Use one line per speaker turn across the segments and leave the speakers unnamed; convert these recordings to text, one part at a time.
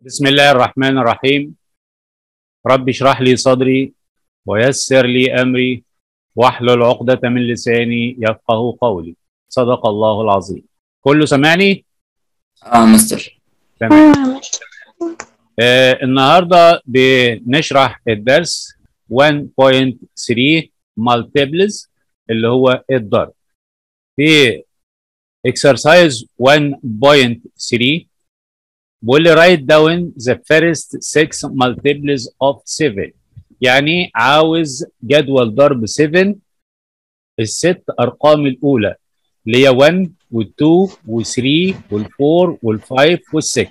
بسم الله الرحمن الرحيم رب اشرح لي صدري ويسر لي امري واحلل عقدة من لساني يفقه قولي صدق الله العظيم كله سامعني
اه مستر
تمام آه النهارده بنشرح الدرس 1.3 multiples اللي هو الضرب في exercise 1.3 بيقول لي write down the first six multiples of 7 يعني عاوز جدول ضرب 7 الست ارقام الاولى اللي هي 1 وال2 وال3 وال4 وال5 وال6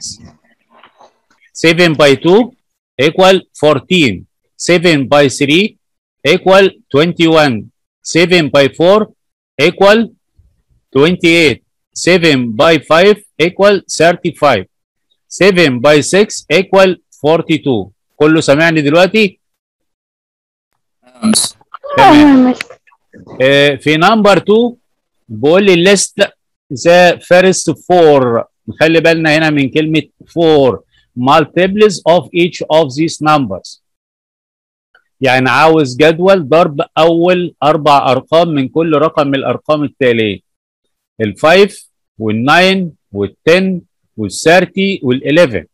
7 by 2 equal 14 7 by 3 equal 21 7 by 4 equal 28 7 by 5 equal 35 7 by 6 equal 42 كله سامعني دلوقتي
آه مستر
تمام آه، في نمبر 2 بيقول لي list the first four نخلي بالنا هنا من كلمة four multiples of each of these numbers يعني عاوز جدول ضرب أول أربع أرقام من كل رقم من الأرقام التالية ال 5 وال 9 وال 10 وال 30 وال 11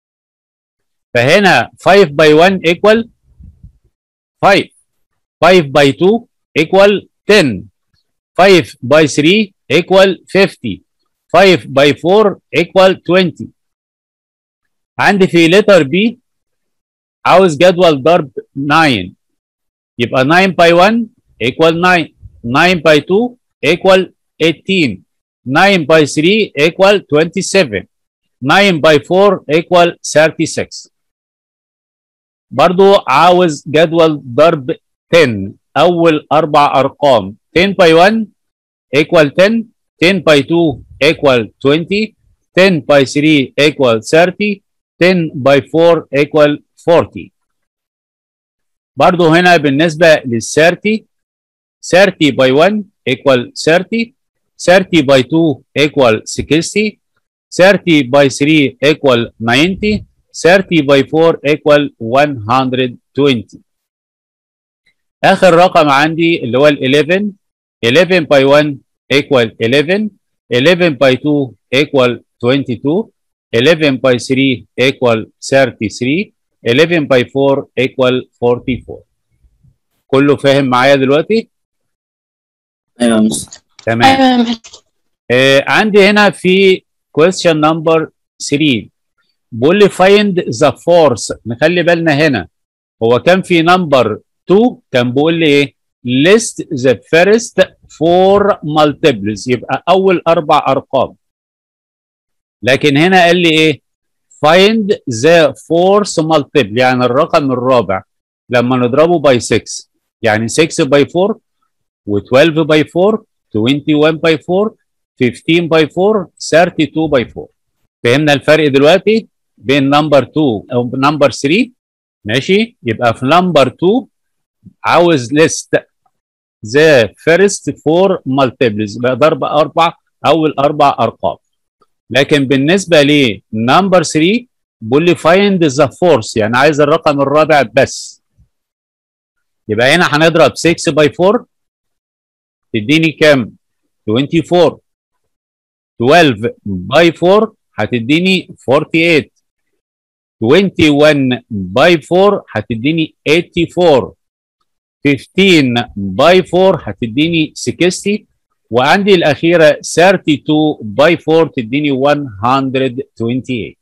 فهنا 5 by 1 equal 5 5 by 2 equal 10 5 by 3 equal 50 5 by 4 equal 20 عندي في letter B عاوز جدول ضرب 9 يبقى 9 by 1 equal 9 9 by 2 equal 18 9 by 3 equal 27 9 by 4 equal 36 برضو عاوز جدول ضرب 10 أول أربع أرقام 10 by 1 equal 10 10 by 2 equal 20 10 by 3 equal 30 10 by 4 equal 40 برضو هنا بالنسبة لل 30 30 by 1 equal 30 30 by 2 equal 60 30 by 3 equal 90 30 by 4 equal 120 اخر رقم عندي اللي هو ال 11 11 by 1 equal 11 11 by 2 equal 22 11 by 3 equal 33 11 by 4 equal 44 كله فاهم معايا دلوقتي
ايوه مستر
تمام
ايوه يا مستر
آه عندي هنا في question number 3 بيقول لي find the force نخلي بالنا هنا هو كان في number 2 كان بيقول لي ايه list the first four multiples يبقى اول اربع ارقام لكن هنا قال لي ايه find the fourth multiple يعني الرقم الرابع لما نضربه by 6 يعني 6 by 4 و12 by 4 21 by 4 15 by 4 32 by 4 فهمنا الفرق دلوقتي بين نمبر 2 او نمبر 3 ماشي يبقى في نمبر 2 عاوز ليست the first four multiples يبقى ضرب اربع اول اربع ارقام لكن بالنسبه لنمبر 3 بيقول لي find the fourth يعني عايز الرقم الرابع بس يبقى هنا هنضرب 6 by 4 تديني كام 24 12 by 4 هتديني 48 21 by 4 هتديني 84 15 by 4 هتديني 60 وعندي الأخيرة 32 by 4 تديني 128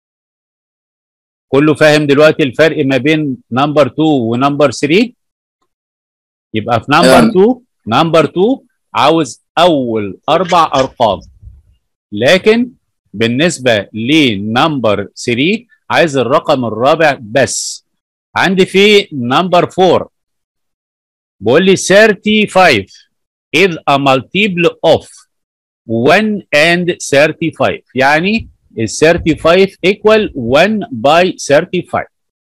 كله فاهم دلوقتي الفرق ما بين نمبر 2 ونمبر 3 يبقى في نمبر
أم.
2 نمبر 2 عاوز أول أربع أرقام لكن بالنسبة لنمبر 3 عايز الرقم الرابع بس عندي في نمبر 4 بيقول لي 35 is a multiple of 1 and 35 يعني ال 35 equal 1 by 35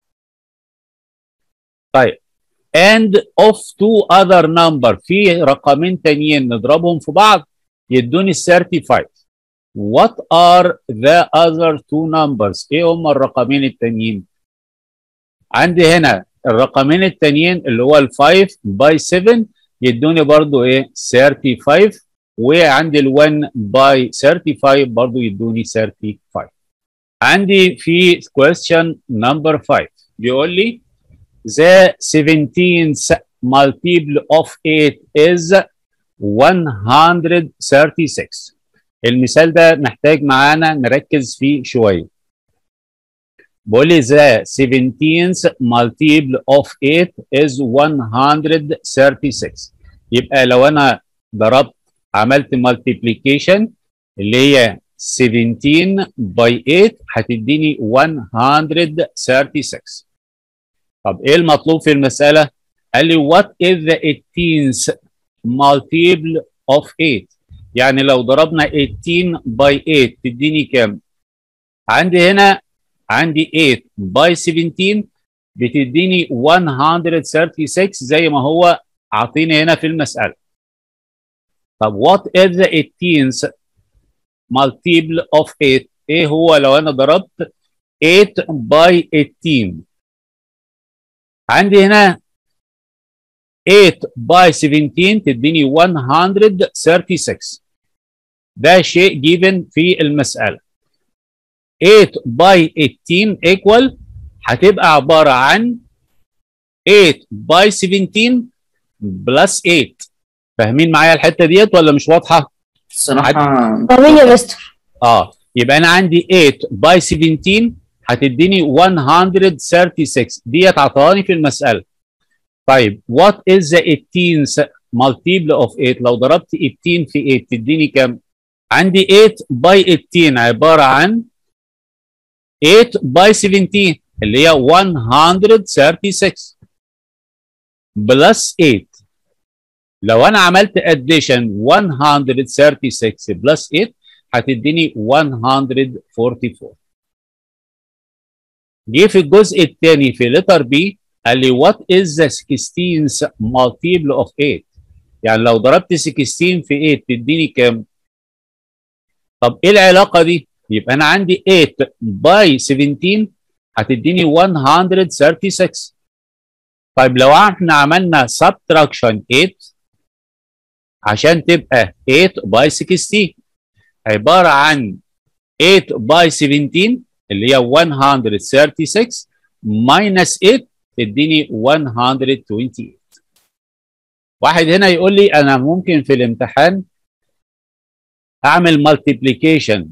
طيب and of two other number في رقمين تانيين نضربهم في بعض يدوني ال 35 what are the other two numbers ايه هم الرقمين التانيين عندي هنا الرقمين التانيين اللي هو ال 5 باي 7 يدوني برضو ايه 35 وعندي ال 1 باي 35 برضو يدوني 35 عندي في question number 5 بيقول لي the 17th multiple of 8 is 136 المثال ده محتاج معانا نركز فيه شويه بقول لي the 17th multiple of 8 is 136 يبقى لو انا ضربت عملت multiplication اللي هي 17 باي 8 هتديني 136 طب ايه المطلوب في المساله؟ قال لي what is the 18th multiple of 8 يعني لو ضربنا 18 باي 8 تديني كام؟ عندي هنا عندي 8 باي 17 بتديني 136 زي ما هو عاطيني هنا في المسألة. طب what is the 18th multiple of 8 ايه هو لو انا ضربت 8 باي 18 عندي هنا 8 باي 17 تديني 136 ده شيء given في المسألة 8 باي 18 equal هتبقى عبارة عن 8 باي 17 بلس 8 فاهمين معايا الحتة ديت ولا مش واضحة؟
الصراحة
فاهمين يا مستر
اه يبقى انا عندي 8 باي 17 هتديني 136 ديت عطاني في المساله طيب what is the 18th multiple of 8 لو ضربت 18 في 8 تديني كام عندي 8 باي 18 عباره عن 8 باي 17 اللي هي 136 بلس 8 لو انا عملت addition 136 بلس 8 هتديني 144 جه في الجزء الثاني في لتر بي قال لي what is the 16th multiple of 8 يعني لو ضربت 16 في 8 تديني كام طب ايه العلاقه دي يبقى انا عندي 8 باي 17 هتديني 136 طيب لو احنا عملنا subtraction 8 عشان تبقى 8 باي 16 عبارة عن 8 باي 17 اللي هي 136 minus 8 تديني 128 واحد هنا يقول لي أنا ممكن في الامتحان أعمل multiplication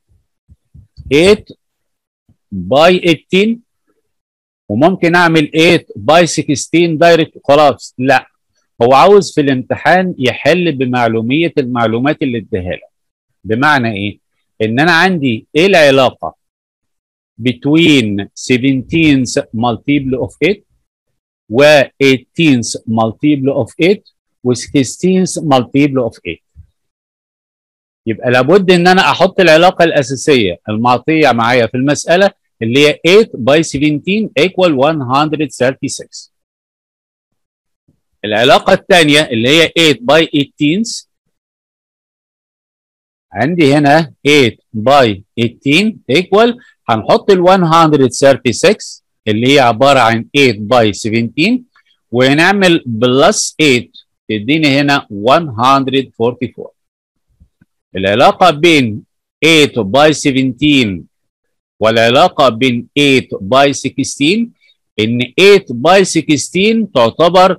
8 باي 18 وممكن أعمل 8 باي 16 دايركت خلاص لا هو عاوز في الامتحان يحل بمعلومية المعلومات اللي اديها لك بمعنى ايه؟ ان انا عندي ايه العلاقه between 17th multiple of 8 و 18th multiple of 8 و 16th multiple of 8 يبقى لابد ان انا احط العلاقه الاساسيه المعطيه معايا في المساله اللي هي 8 باي 17 equal 136 العلاقه الثانيه اللي هي 8 باي 18 عندي هنا 8 باي 18 equal هنحط ال 136 اللي هي عبارة عن 8 باي 17 ونعمل بلس 8 تديني هنا 144 العلاقة بين 8 باي 17 والعلاقة بين 8 باي 16 إن 8 باي 16 تعتبر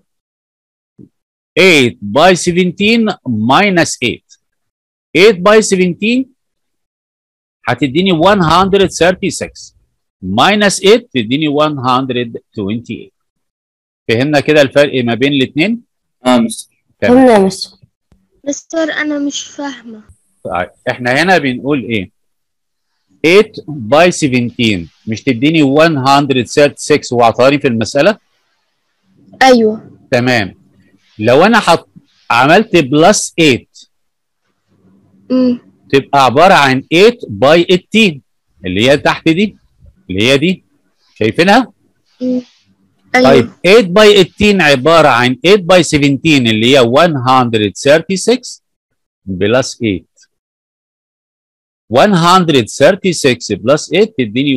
8 باي 17 minus 8 8 باي 17 هتديني 136 minus 8 تديني 128 فهمنا كده الفرق ما بين الاثنين
اه مستر
فهمنا يا مستر
مستر انا مش فاهمه
طيب احنا هنا بنقول ايه 8 باي 17 مش تديني 136 وعطاني في المسألة
ايوه
تمام لو انا حط عملت بلس 8
امم
تبقى عبارة عن 8 باي 18 اللي هي تحت دي اللي هي دي شايفينها؟
ايوه
طيب 8 باي 18 عبارة عن 8 باي 17 اللي هي 136 بلس 8 136 بلس 8 تديني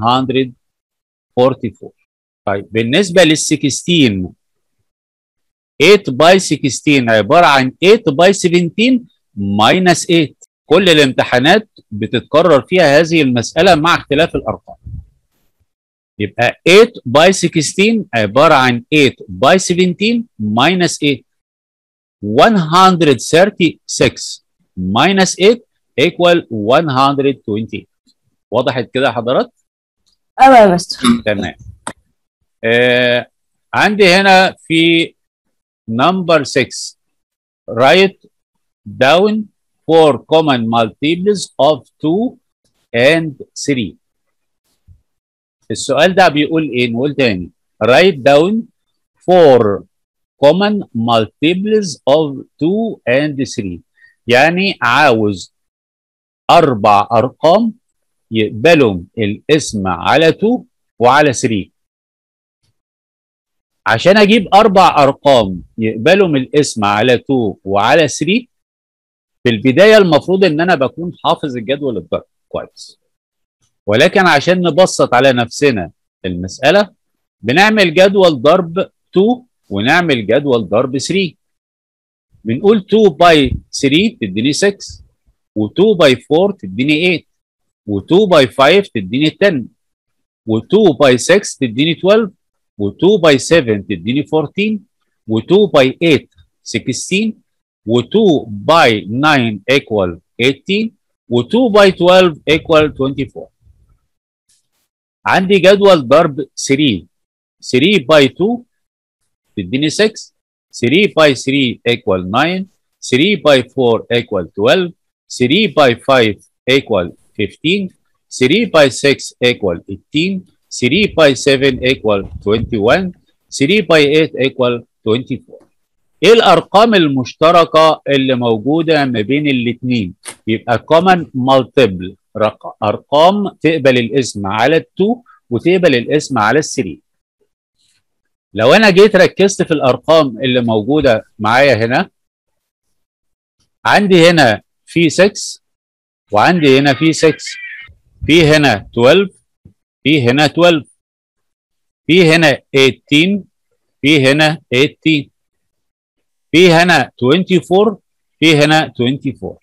144 طيب بالنسبه لل 16 8 باي 16 عباره عن 8 باي 17 ماينس 8 كل الامتحانات بتتكرر فيها هذه المساله مع اختلاف الارقام يبقى 8 باي 16 عباره عن 8 باي 17 ماينس 8 136 minus 8 equal 128 وضحت كده يا حضرات؟
ايوه يا مستر
تمام آه عندي هنا في number 6 write down four common multiples of 2 and 3 السؤال ده بيقول ايه نقول تاني write down four common multiples of 2 and 3 يعني عاوز اربع ارقام يقبلهم الاسم على 2 وعلى 3 عشان اجيب اربع ارقام يقبلهم الاسم على 2 وعلى 3 في البدايه المفروض ان انا بكون حافظ الجدول الضرب كويس ولكن عشان نبسط على نفسنا المساله بنعمل جدول ضرب 2 ونعمل جدول ضرب 3 بنقول 2 باي 3 تديني 6 و2 باي 4 تديني 8 و2 باي 5 تديني 10 و2 باي 6 تديني 12 و2 باي 7 تديني 14 و2 باي 8 16 و2 باي 9 equal 18 و2 باي 12 equal 24 عندي جدول ضرب 3 3 باي 2 تديني 6 3 باي 3 equal 9 3 باي 4 equal 12 3 باي 5 equal 15 3 باي 6 equal 18 3 باي 7 equal 21 3 باي 8 equal 24 ايه الارقام المشتركه اللي موجوده ما بين الاثنين يبقى common multiple رق- ارقام تقبل الاسم على ال2 وتقبل الاسم على ال3 لو انا جيت ركزت في الارقام اللي موجوده معايا هنا عندي هنا في 6 وعندي هنا في 6 في هنا 12 في هنا 12 في هنا 18 في هنا 18 في هنا 24 في هنا 24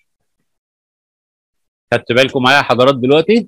خدت بالكم معايا حضرات دلوقتي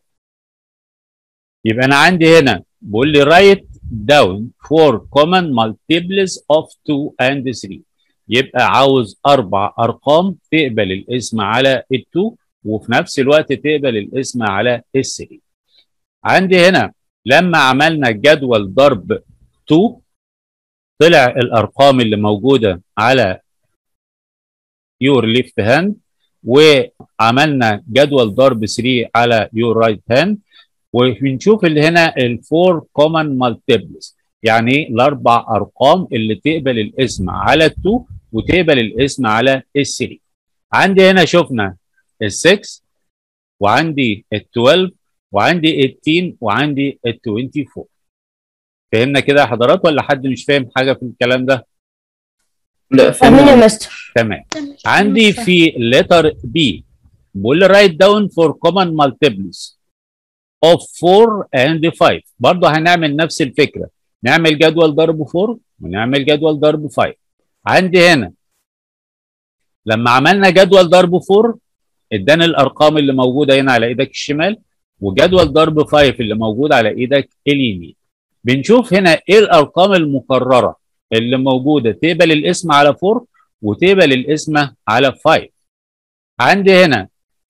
يبقى انا عندي هنا بيقول لي write down four common multiples of 2 and 3 يبقى عاوز اربع ارقام تقبل الاسم على ال2 وفي نفس الوقت تقبل الاسم على ال3 عندي هنا لما عملنا جدول ضرب 2 طلع الارقام اللي موجوده على يور ليفت هاند وعملنا جدول ضرب 3 على يور رايت هاند وبنشوف اللي هنا الفور كومن مالتيبلز يعني الاربع ارقام اللي تقبل الاسم على ال2 وتقبل الاسم على ال3 عندي هنا شفنا ال6 وعندي ال12 وعندي 18 وعندي ال24 فهمنا كده يا حضرات ولا حد مش فاهم حاجه في الكلام ده
لا
فاهمين يا
فهمت
مستر
تمام عندي في letter B بقول لي write down for common multiples of 4 and 5 برضه هنعمل نفس الفكرة نعمل جدول ضرب 4 ونعمل جدول ضرب 5 عندي هنا لما عملنا جدول ضرب 4 ادانا الارقام اللي موجودة هنا على ايدك الشمال وجدول ضرب 5 اللي موجود على ايدك اليمين بنشوف هنا ايه الارقام المكررة اللي موجودة تقبل الاسم على 4 وتقبل الاسم على 5 عندي هنا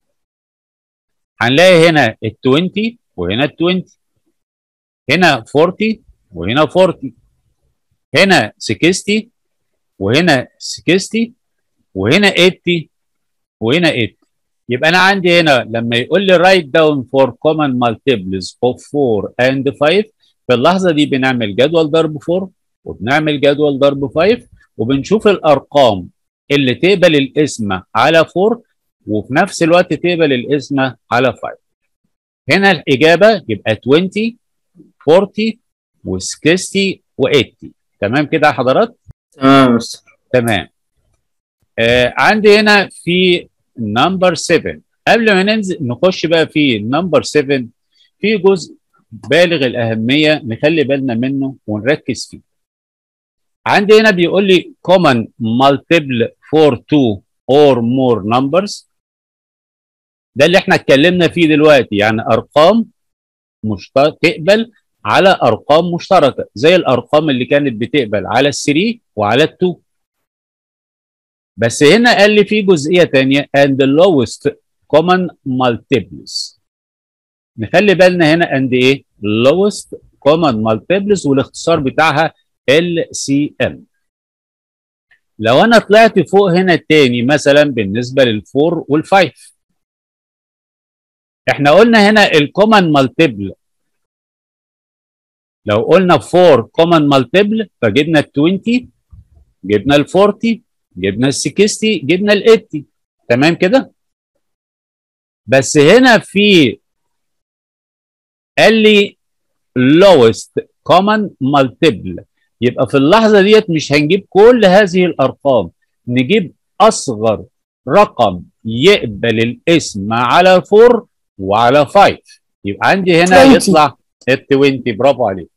هنلاقي هنا ال 20 وهنا ال 20 هنا 40 وهنا 40 هنا 60 وهنا 60 وهنا 80 وهنا 80 يبقى انا عندي هنا لما يقول لي write down for common multiples of 4 and 5 في اللحظه دي بنعمل جدول ضرب 4 وبنعمل جدول ضرب 5 وبنشوف الارقام اللي تقبل الاسم على 4 وفي نفس الوقت تقبل الاسم على 5 هنا الاجابه يبقى 20 40 و60 و80 تمام كده يا حضرات
تمام يا مستر
تمام آه عندي هنا في نمبر 7 قبل ما ننزل نخش بقى في نمبر 7 في جزء بالغ الأهمية نخلي بالنا منه ونركز فيه عندي هنا بيقول لي common multiple for two or more numbers ده اللي احنا اتكلمنا فيه دلوقتي يعني ارقام مشترك تقبل على ارقام مشتركه زي الارقام اللي كانت بتقبل على ال3 وعلى ال2 بس هنا قال لي في جزئيه ثانيه and the lowest common multiples نخلي بالنا هنا and ايه lowest common multiples والاختصار بتاعها LCM لو انا طلعت فوق هنا التاني مثلا بالنسبه للفور والفايف احنا قلنا هنا الكومن مالتيبل لو قلنا 4 كومن مالتيبل فجبنا ال 20 جبنا ال 40 جبنا ال 60 جبنا ال 80 تمام كده بس هنا في قال لي lowest common multiple يبقى في اللحظه ديت مش هنجيب كل هذه الارقام نجيب اصغر رقم يقبل الاسم على 4 وعلى 5 يبقى عندي هنا
20.
يطلع ال 20 برافو عليك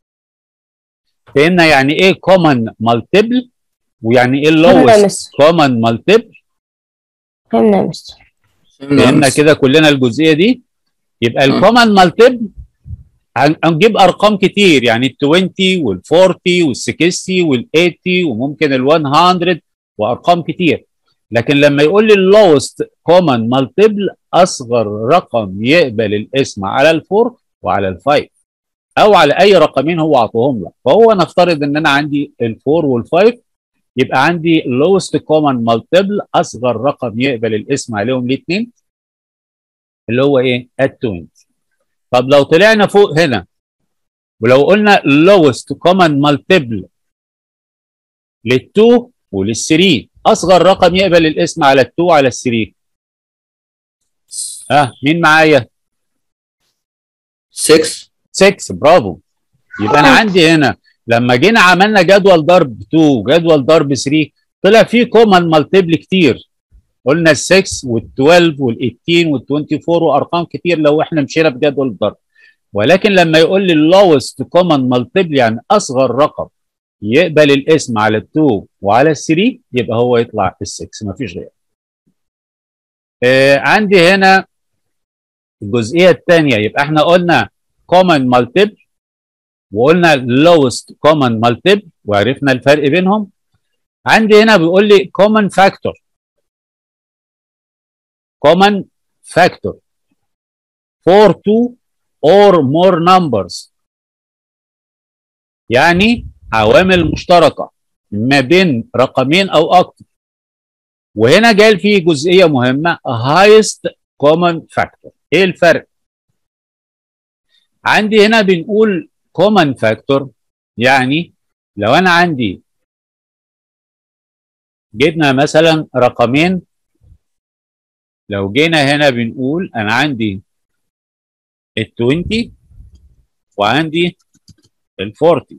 فهمنا يعني ايه common multiple ويعني ايه
فهمنا يا
lowest
مستر
common multiple
فهمنا يا مستر
فهمنا يا
فهمنا
مستر.
كده كلنا الجزئيه دي يبقى
مم.
الكومن مالتيبل هنجيب ارقام كتير يعني ال 20 وال 40 وال 60 وال 80 وممكن ال 100 وارقام كتير لكن لما يقول لي اللوست كومن مالتيبل اصغر رقم يقبل الاسم على الفور وعلى الفايف او على اي رقمين هو عطوهم لك فهو نفترض ان انا عندي الفور والفايف يبقى عندي lowest common multiple اصغر رقم يقبل الاسم عليهم الاثنين اللي هو ايه؟ ال 20 طب لو طلعنا فوق هنا ولو قلنا lowest common multiple لل 2 ولل 3 اصغر رقم يقبل الاسم على ال 2 وعلى ال 3 ها مين معايا؟
6
6 برافو يبقى انا عندي هنا لما جينا عملنا جدول ضرب 2 جدول ضرب 3 طلع فيه كومن مالتيبل كتير قلنا ال 6 وال 12 وال 18 وال 24 وارقام كتير لو احنا مشينا بجدول الضرب ولكن لما يقول لي اللوست كومن مالتيبل يعني اصغر رقم يقبل الاسم على ال 2 وعلى ال 3 يبقى هو يطلع ال 6 مفيش غير آه عندي هنا الجزئيه الثانيه يبقى احنا قلنا common multiple وقلنا lowest common multiple وعرفنا الفرق بينهم عندي هنا بيقول لي common factor common factor for two or more numbers يعني عوامل مشتركة ما بين رقمين أو أكثر وهنا جاي فيه جزئية مهمة highest common factor إيه الفرق؟ عندي هنا بنقول common factor يعني لو أنا عندي جبنا مثلا رقمين لو جينا هنا بنقول أنا عندي ال 20 وعندي ال 40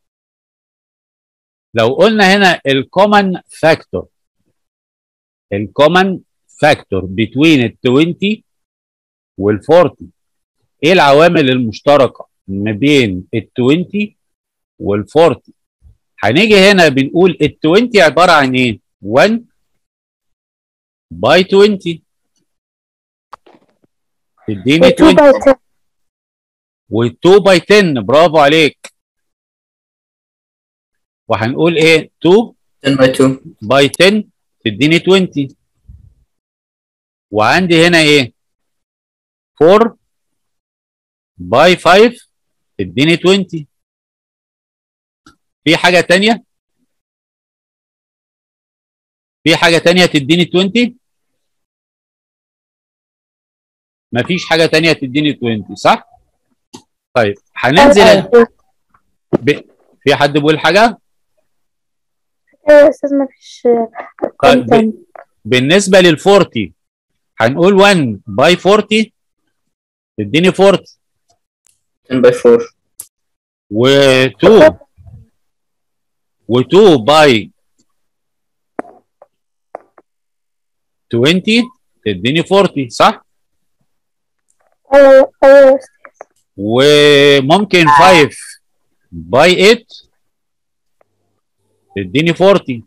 لو قلنا هنا الكومن فاكتور الكومن فاكتور between ال 20 وال 40 ايه العوامل المشتركه ما بين ال 20 وال 40 هنيجي هنا بنقول ال 20 عباره عن ايه 1 باي 20 تديني 20 و2 باي 10 برافو عليك وهنقول ايه 2
10 by 2
باي 10 تديني 20 وعندي هنا ايه 4 باي 5 تديني 20 في حاجة تانية في حاجة تانية تديني 20 مفيش حاجة تانية تديني 20 صح طيب هننزل ب... في حد بيقول حاجة
ايوه يا استاذ ما فيش ارقام
طيب.
تاني
بالنسبة لل 40 هنقول 1 باي 40 تديني 40
10 by 4
و2 و2 باي 20 تديني 40 صح
ايوه ايوه يا استاذ
وممكن 5 باي 8 تديني 40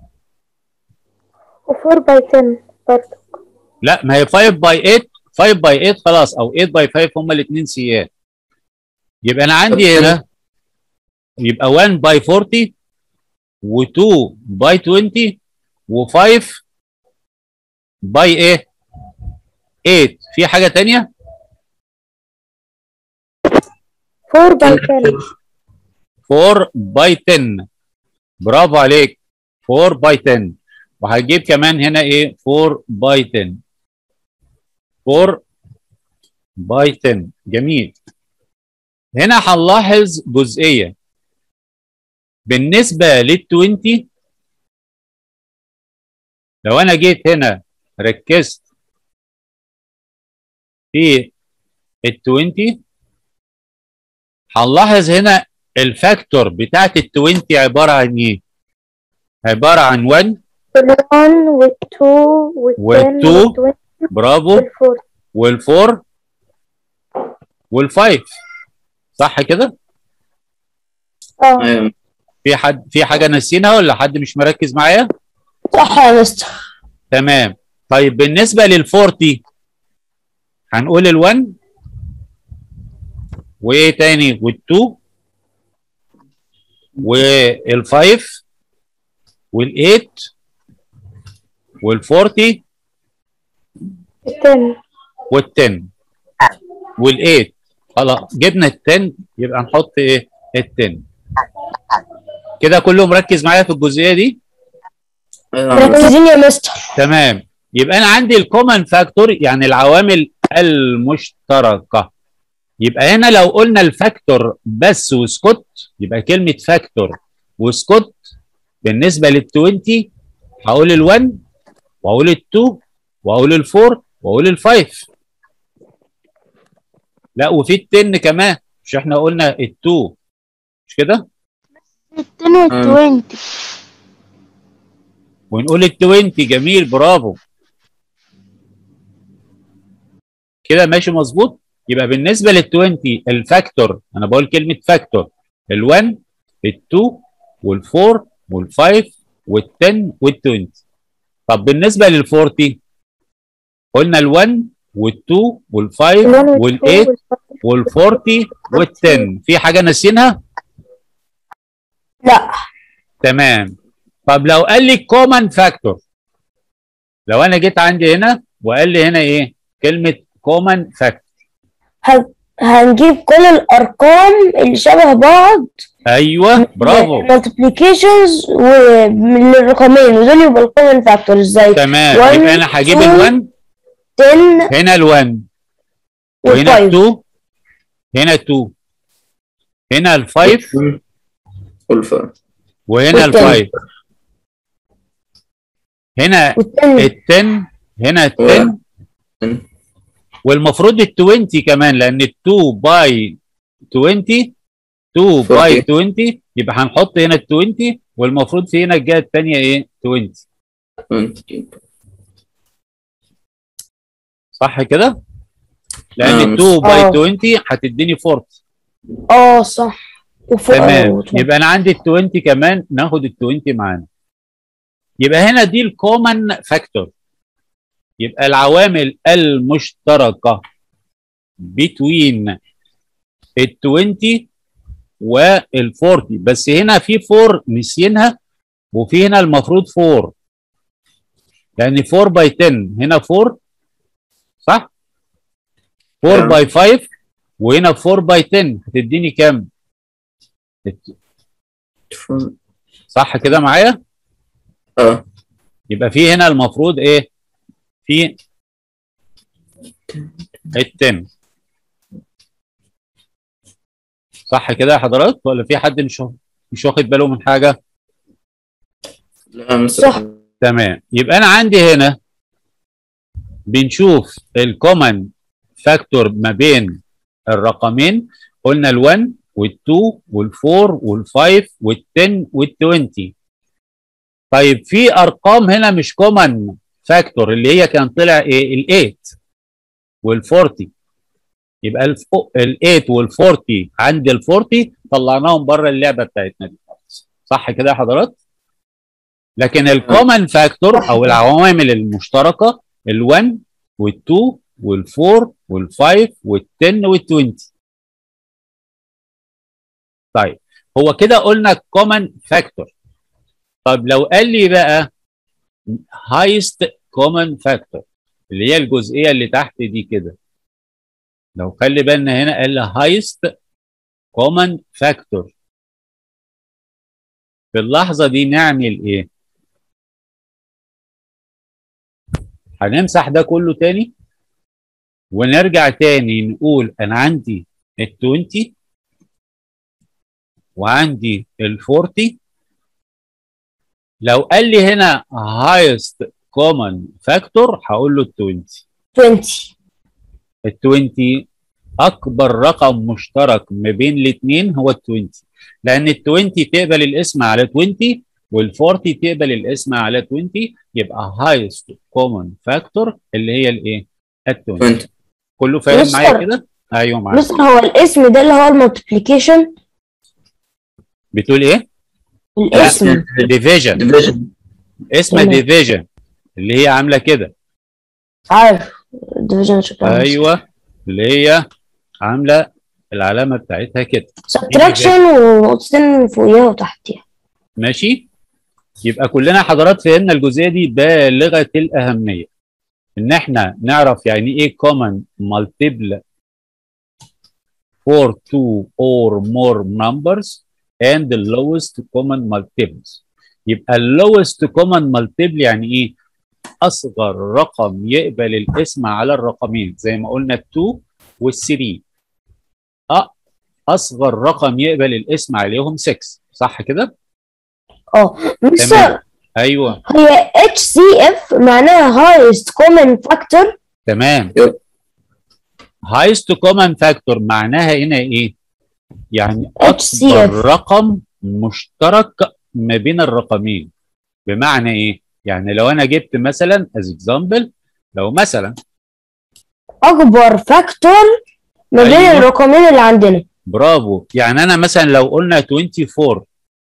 و4 باي 10 برضه
لا ما هي 5 باي 8 5 باي 8 خلاص او 8 باي 5 هما الاثنين سيات يبقى انا عندي هنا يبقى 1 باي 40 و2 باي 20 و5 باي ايه 8 في حاجه تانية
4 باي 10
4 باي 10 برافو عليك 4 باي 10 وهجيب كمان هنا ايه 4 باي 10 4 باي 10 جميل هنا هنلاحظ جزئيه بالنسبه لل 20 لو انا جيت هنا ركزت في ال 20 هنلاحظ هنا الفاكتور بتاعت ال 20 عباره عن ايه؟ عباره عن 1
وال1 وال2 وال10
وال2
وال20
برافو
وال4
والفور والفايف صح كده؟
اه
ايوه
في حد في حاجه ناسينها ولا حد مش مركز معايا؟
صح يا مستر
تمام طيب بالنسبه لل40 هنقول ال1 وايه تاني وال2 وال5 وال8 وال40
10
وال10 وال8 خلاص جبنا ال10 يبقى نحط ايه ال10 كده كله مركز معايا في الجزئيه دي
ايوه
مركزين يا مستر
تمام يبقى انا عندي الكومن فاكتور يعني العوامل المشتركه يبقى هنا لو قلنا الفاكتور بس وسكوت يبقى كلمه فاكتور وسكوت بالنسبه لل 20 هقول ال1 واقول ال2 واقول ال4 واقول ال5 لا وفي ال10 كمان مش احنا قلنا ال2 مش كده
10 وال 20
ونقول ال 20 جميل برافو كده ماشي مظبوط يبقى بالنسبه لل 20 الفاكتور انا بقول كلمه فاكتور ال 1 ال 2 وال 4 وال 5 وال 10 وال 20 طب بالنسبه لل 40 قلنا ال 1 وال 2 وال 5
ال1
وال
وال2
8 وال 40 وال 10 في حاجه ناسينها؟
لا
تمام طب لو قال لي كومن فاكتور لو انا جيت عندي هنا وقال لي هنا ايه كلمه كومن فاكتور
هن- هنجيب كل الارقام اللي شبه بعض
ايوه برافو
مالتيبليكيشنز من الرقمين ودول يبقى الكومن فاكتور ازاي
تمام
One,
يبقى انا هجيب
two,
ال1
10
هنا ال1 وهنا
وال5
ال2 هنا 2 هنا ال5
والفا
وهنا
والتاني.
ال5 هنا
والتاني
ال10 هنا ال10 والمفروض ال20 كمان لان ال2 باي 20 2 باي 20 يبقى هنحط هنا ال20 والمفروض في هنا الجهه الثانيه ايه 20 صح كده؟ لان
نعم.
ال2 باي
آه.
20 هتديني 40
اه صح وفوق
تمام
آه،
يبقى انا عندي ال 20 كمان ناخد ال 20 معانا يبقى هنا دي الكومن فاكتور يبقى العوامل المشتركه بين ال 20 وال 40 بس هنا في 4 نسينها وفي هنا المفروض 4 لان 4 باي 10 هنا 4 صح 4
نعم.
باي 5 وهنا 4 باي 10 هتديني كام صح كده معايا
اه
يبقى في هنا المفروض ايه في ال 10 صح كده يا حضرات ولا في حد مش مش واخد باله من حاجه
لا مستر
صح.
تمام يبقى انا عندي هنا بنشوف الكومن فاكتور ما بين الرقمين قلنا ال1 وال2 وال4 وال5 وال10 وال20 طيب في ارقام هنا مش كومن فاكتور اللي هي كان طلع ايه ال 8 وال 40 يبقى ال 8 وال 40 عند ال 40 طلعناهم بره اللعبه بتاعتنا دي خالص صح كده يا حضرات؟ لكن الكومن فاكتور او العوامل المشتركه ال 1 وال 2 وال 4 وال 5 وال 10 وال 20 طيب هو كده قلنا كومن فاكتور طب لو قال لي بقى highest common factor اللي هي الجزئيه اللي تحت دي كده لو خلي بالنا هنا قال لي highest common factor في اللحظه دي نعمل ايه هنمسح ده كله تاني ونرجع تاني نقول انا عندي ال 20 وعندي ال 40 لو قال لي هنا highest common factor هقول له ال 20
20
ال 20 اكبر رقم مشترك ما بين الاثنين هو ال 20 لان ال 20 تقبل الاسم على 20 وال 40 تقبل الاسم على 20 يبقى highest common factor اللي هي الايه؟ ال 20
20
كله فاهم
مستر.
معايا كده؟ ايوه معاك
مستر هو الاسم ده اللي هو المالتيبليكيشن
بتقول ايه؟
الاسم
ديفيجن
ديفيجن
اسمها
تمام.
ديفيجن اللي هي عامله كده
عارف ديفيجن شكلها
ايوه اللي هي عامله العلامه بتاعتها كده
سبتراكشن ونقطتين فوقيها وتحتيها
ماشي يبقى كلنا حضرات فهمنا الجزئيه دي بالغه الاهميه ان احنا نعرف يعني ايه common multiple for two or more numbers and the lowest common multiples يبقى ال lowest common multiple يعني ايه اصغر رقم يقبل الاسم على الرقمين زي ما قلنا ال 2 وال 3 اه اصغر رقم يقبل الاسم عليهم 6 صح كده
اه مستر
تمام ايوه
هي اتش سي اف معناها هايست كومن فاكتور
تمام
يب.
highest common factor معناها هنا ايه؟ يعني
HCF.
اكبر رقم مشترك ما بين الرقمين بمعنى ايه؟ يعني لو انا جبت مثلا as example لو مثلا
اكبر فاكتور ما بين
أيوة.
الرقمين اللي عندنا
برافو يعني انا مثلا لو قلنا 24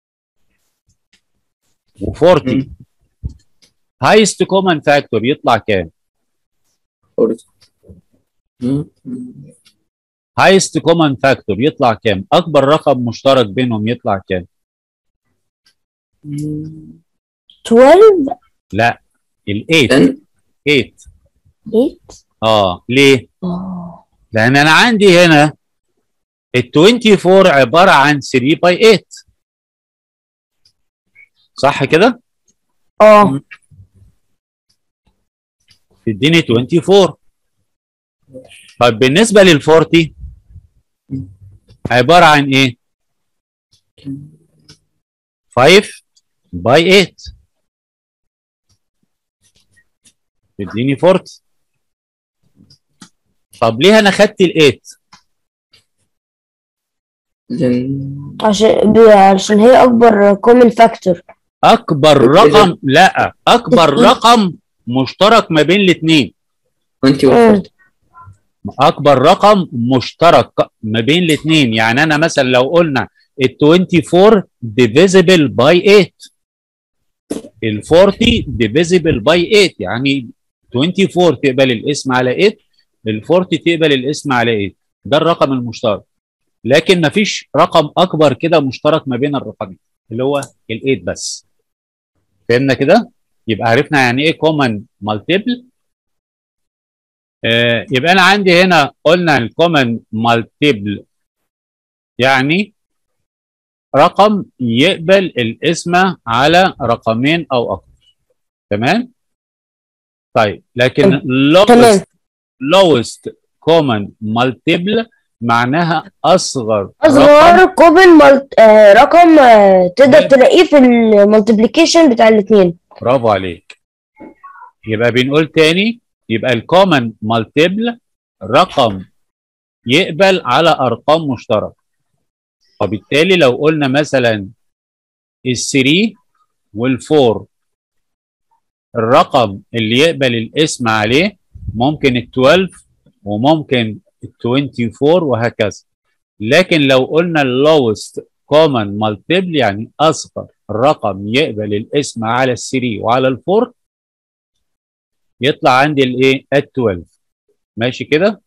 و40
مم.
highest common factor يطلع كام؟ highest common factor يطلع كام؟ اكبر رقم مشترك بينهم يطلع كام؟
12
لا ال 8
10
8
8
اه ليه؟
اه
لان انا عندي هنا ال 24 عباره عن 3 باي 8 صح كده؟
اه
تديني 24 طيب بالنسبه لل 40 عباره عن ايه؟ 5 باي 8 تديني 40 طب ليه انا خدت ال 8
لأن
عشان ب- عشان هي اكبر كومن فاكتور
اكبر
إيه ده؟
رقم لا اكبر رقم مشترك ما بين الاثنين
20 و 40
اكبر رقم مشترك ما بين الاثنين يعني انا مثلا لو قلنا ال 24 divisible by 8 ال 40 divisible by 8 يعني 24 تقبل الاسم على 8 ال 40 تقبل الاسم على 8 ده الرقم المشترك لكن مفيش رقم اكبر كده مشترك ما بين الرقمين اللي هو ال 8 بس فهمنا كده يبقى عرفنا يعني ايه common multiple آه، يبقى انا عندي هنا قلنا الكومن مالتيبل يعني رقم يقبل الاسم على رقمين او اكثر تمام طيب لكن
تمام
lowest lowest common multiple معناها اصغر رقم
اصغر كومن مالت... آه رقم آه تقدر تلاقيه في المالتيبليكيشن بتاع الاثنين
برافو عليك يبقى بنقول تاني يبقى الكومن مالتيبل رقم يقبل على ارقام مشتركه وبالتالي لو قلنا مثلا ال 3 وال 4 الرقم اللي يقبل الاسم عليه ممكن ال 12 وممكن ال 24 وهكذا لكن لو قلنا اللوست كومن مالتيبل يعني اصغر رقم يقبل الاسم على ال 3 وعلى ال 4 يطلع عندي الايه ال 12 ماشي كده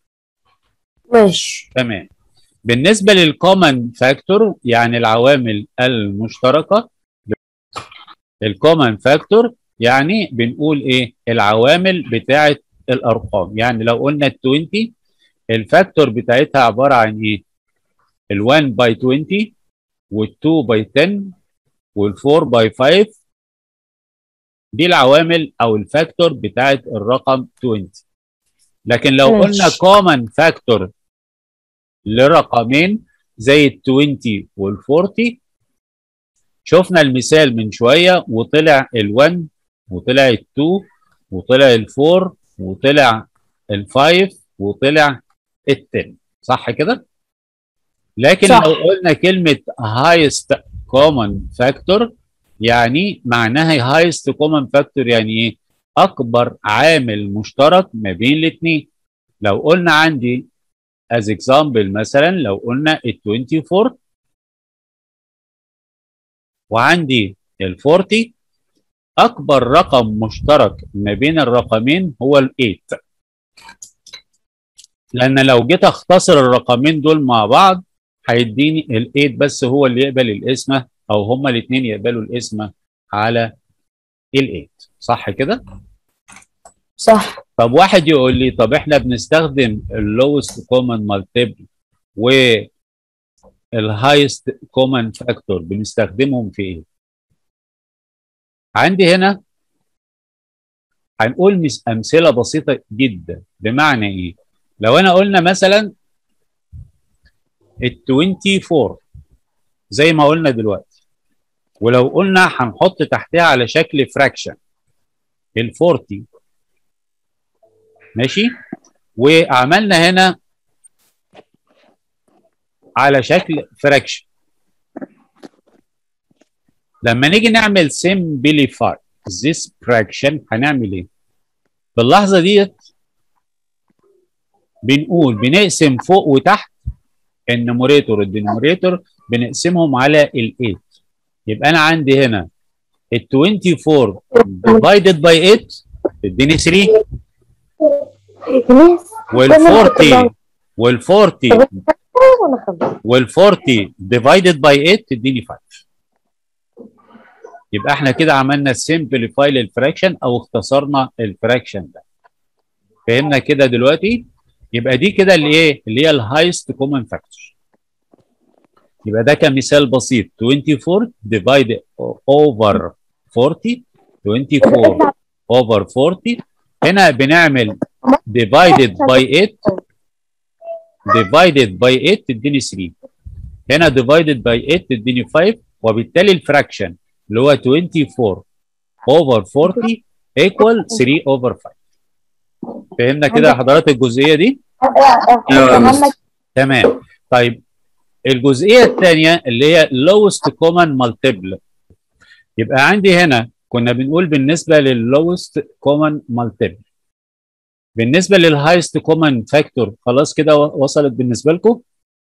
ماشي
تمام بالنسبه للكومن فاكتور يعني العوامل المشتركه الكومن فاكتور يعني بنقول ايه العوامل بتاعه الارقام يعني لو قلنا ال 20 الفاكتور بتاعتها عباره عن ايه ال 1 باي 20 وال 2 باي 10 وال 4 باي 5 دي العوامل او الفاكتور بتاعت الرقم 20 لكن لو
ماشي.
قلنا كومن فاكتور لرقمين زي ال 20 وال 40 شفنا المثال من شويه وطلع ال 1 وطلع ال 2 وطلع ال 4 وطلع ال 5 وطلع ال 10 صح كده؟ لكن
صح.
لو قلنا كلمه highest common factor يعني معناها highest common factor يعني ايه؟ اكبر عامل مشترك ما بين الاثنين لو قلنا عندي as example مثلا لو قلنا ال 24 وعندي ال 40 اكبر رقم مشترك ما بين الرقمين هو ال 8 لان لو جيت اختصر الرقمين دول مع بعض هيديني ال 8 بس هو اللي يقبل الاسم او هما الاثنين يقبلوا الاسم على ال 8 صح كده؟
صح
طب واحد يقول لي طب احنا بنستخدم اللوست كومن مالتيبل و الهايست كومن فاكتور بنستخدمهم في ايه؟ عندي هنا هنقول مس- امثله بسيطه جدا بمعنى ايه؟ لو انا قلنا مثلا ال 24 زي ما قلنا دلوقتي ولو قلنا هنحط تحتها على شكل فراكشن ال 40 ماشي وعملنا هنا على شكل فراكشن لما نيجي نعمل simplify this fraction هنعمل ايه باللحظه ديت بنقول بنقسم فوق وتحت النوميريتور والدينوميريتور بنقسمهم على ال 8 يبقى انا عندي هنا ال 24 divided by 8 تديني 3 وال 40 وال 40
وانا خمسة
وال 40 divided by 8 تديني 5 يبقى احنا كده عملنا simplify للفراكشن او اختصرنا الفراكشن ده فهمنا كده دلوقتي يبقى دي كده اللي ايه اللي هي الهايست كومن فاكتور يبقى ده كمثال بسيط 24 divided over 40 24 over 40 هنا بنعمل divided by 8 divided by 8 تديني 3 هنا divided by 8 تديني 5 وبالتالي الفراكشن اللي هو 24 over 40 equal 3 over 5 فهمنا كده يا حضرات الجزئيه دي
ايوه يا مستر
تمام طيب الجزئيه الثانيه اللي هي lowest common multiple يبقى عندي هنا كنا بنقول بالنسبه للlowest common multiple بالنسبه للhighest common factor خلاص كده وصلت بالنسبه لكم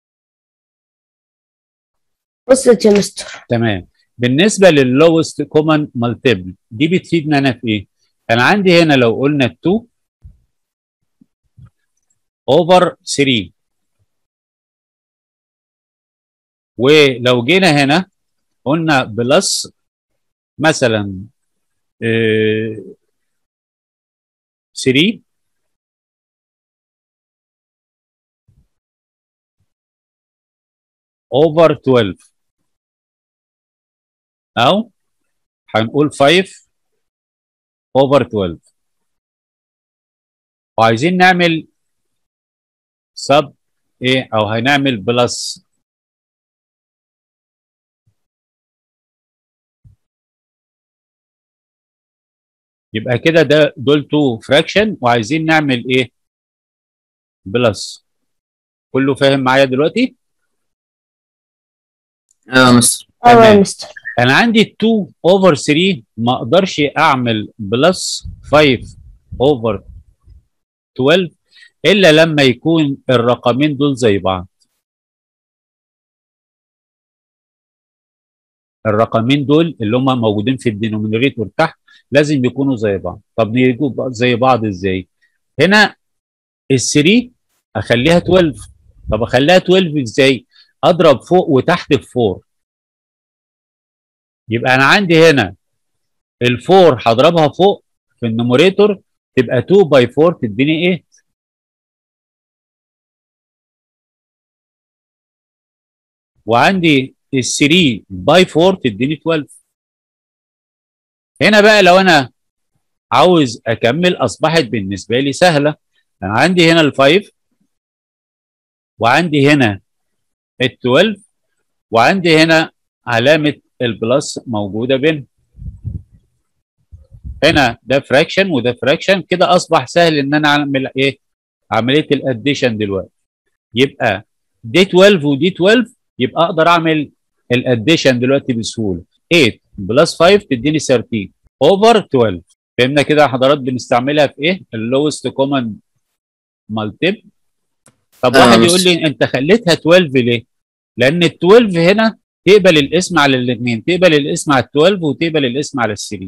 وصلت يا مستر
تمام بالنسبه لللوست كومن مالتيبل دي بتفيدنا انا في ايه؟ انا عندي هنا لو قلنا 2 اوفر 3 ولو جينا هنا قلنا بلس مثلا 3 اوفر 12 او هنقول 5 اوفر 12 وعايزين نعمل سب ايه او هنعمل بلس يبقى كده ده دول تو فراكشن وعايزين نعمل ايه بلس كله فاهم معايا دلوقتي
ايوه يا مستر
ايوه يا
تمام.
مستر
انا عندي 2 اوفر 3 ما اقدرش اعمل بلس 5 اوفر 12 الا لما يكون الرقمين دول زي بعض الرقمين دول اللي هم موجودين في الدينومينيتور تحت لازم يكونوا زي بعض طب يجوا زي بعض ازاي هنا ال3 اخليها 12 طب اخليها 12 ازاي اضرب فوق وتحت في 4 يبقى انا عندي هنا ال4 هضربها فوق في النوميريتور تبقى 2 باي 4 تديني 8 وعندي ال 3 باي 4 تديني 12 هنا بقى لو انا عاوز اكمل اصبحت بالنسبه لي سهله انا عندي هنا ال 5 وعندي هنا ال 12 وعندي هنا علامه البلس موجوده بينهم هنا ده فراكشن وده فراكشن كده اصبح سهل ان انا اعمل ايه عمليه الاديشن دلوقتي يبقى دي 12 ودي 12 يبقى اقدر اعمل الاديشن دلوقتي بسهوله 8 بلس 5 تديني 13 اوفر 12 فهمنا كده يا حضرات بنستعملها في ايه اللوست كومن مالتيب طب
آه،
واحد
بس-
يقول لي انت خليتها 12 ليه لان ال 12 هنا تقبل الاسم على الاثنين تقبل الاسم على ال 12 وتقبل الاسم على ال 3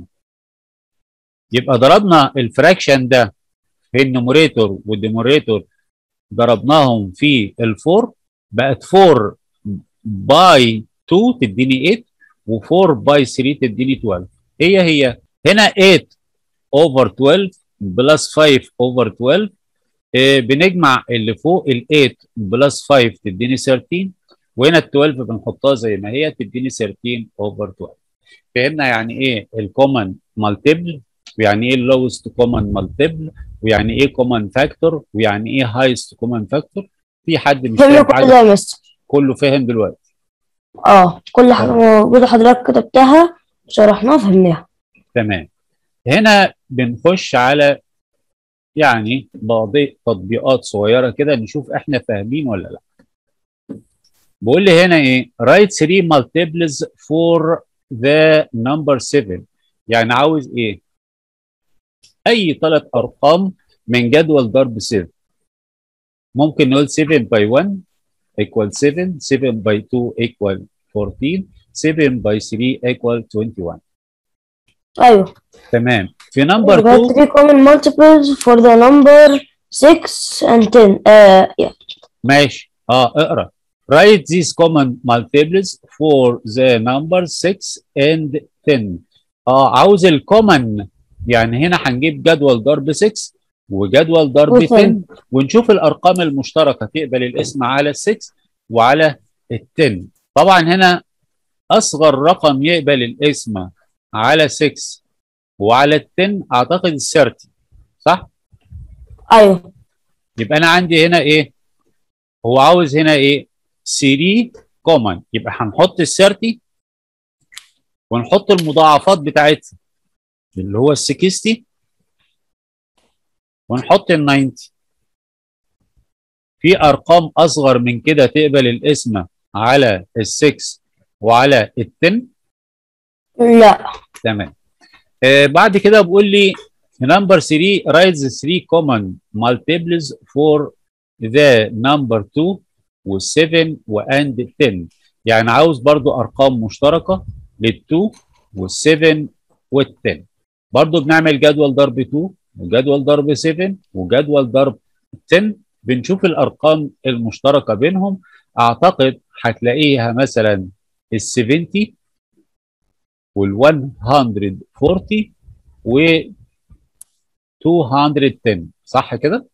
يبقى ضربنا الفراكشن ده في النوميريتور والديموريتور ضربناهم في الفور بقت 4 باي 2 تديني 8 و4 باي 3 تديني 12 هي هي هنا 8 اوفر 12 بلس 5 اوفر 12 آه، بنجمع اللي فوق ال 8 بلس 5 تديني 13 وهنا ال 12 بنحطها زي ما هي تديني 13 اوفر 12 فهمنا يعني ايه الكومن مالتيبل ويعني ايه اللوست كومن مالتيبل ويعني ايه كومن فاكتور ويعني ايه هايست كومن فاكتور في حد مش
فهمنا
فاهم
كل
حاجه
ده يا مستر
كله فاهم دلوقتي
اه كل حاجة موجودة حضرتك كتبتها شرحناها فهمناها
تمام هنا بنخش على يعني بعض تطبيقات صغيره كده نشوف احنا فاهمين ولا لا بقول لي هنا ايه write 3 multiples for the number 7 يعني عاوز ايه اي ثلاث ارقام من جدول ضرب 7 ممكن نقول 7 باي 1 equal 7 7 باي 2 equal 14 7 باي 3 equal 21
ايوه
تمام في نمبر
We got
2
three common multiples for the number 6 and 10 uh, yeah.
ماشي اه اقرا write these common multiples for the numbers 6 and 10 اه عاوز الكومن يعني هنا هنجيب جدول ضرب 6 وجدول ضرب
و10.
10 ونشوف الارقام المشتركه تقبل الاسم على ال 6 وعلى ال 10 طبعا هنا اصغر رقم يقبل الاسم على 6 وعلى ال 10 اعتقد ال 30 صح؟
ايوه
يبقى انا عندي هنا ايه هو عاوز هنا ايه 3 كومن يبقى هنحط ال 30 ونحط المضاعفات بتاعتها اللي هو ال 60 ونحط ال 90 في ارقام اصغر من كده تقبل الاسم على ال 6 وعلى ال 10
لا
تمام آه بعد كده بقول لي نمبر 3 write the 3 common multiples for the number 2 وال7 واند 10 يعني عاوز برضو ارقام مشتركه لل2 وال7 وال10 برضو بنعمل جدول ضرب 2 وجدول ضرب 7 وجدول ضرب 10 بنشوف الارقام المشتركه بينهم اعتقد هتلاقيها مثلا ال 70 وال 140 و 210 صح كده؟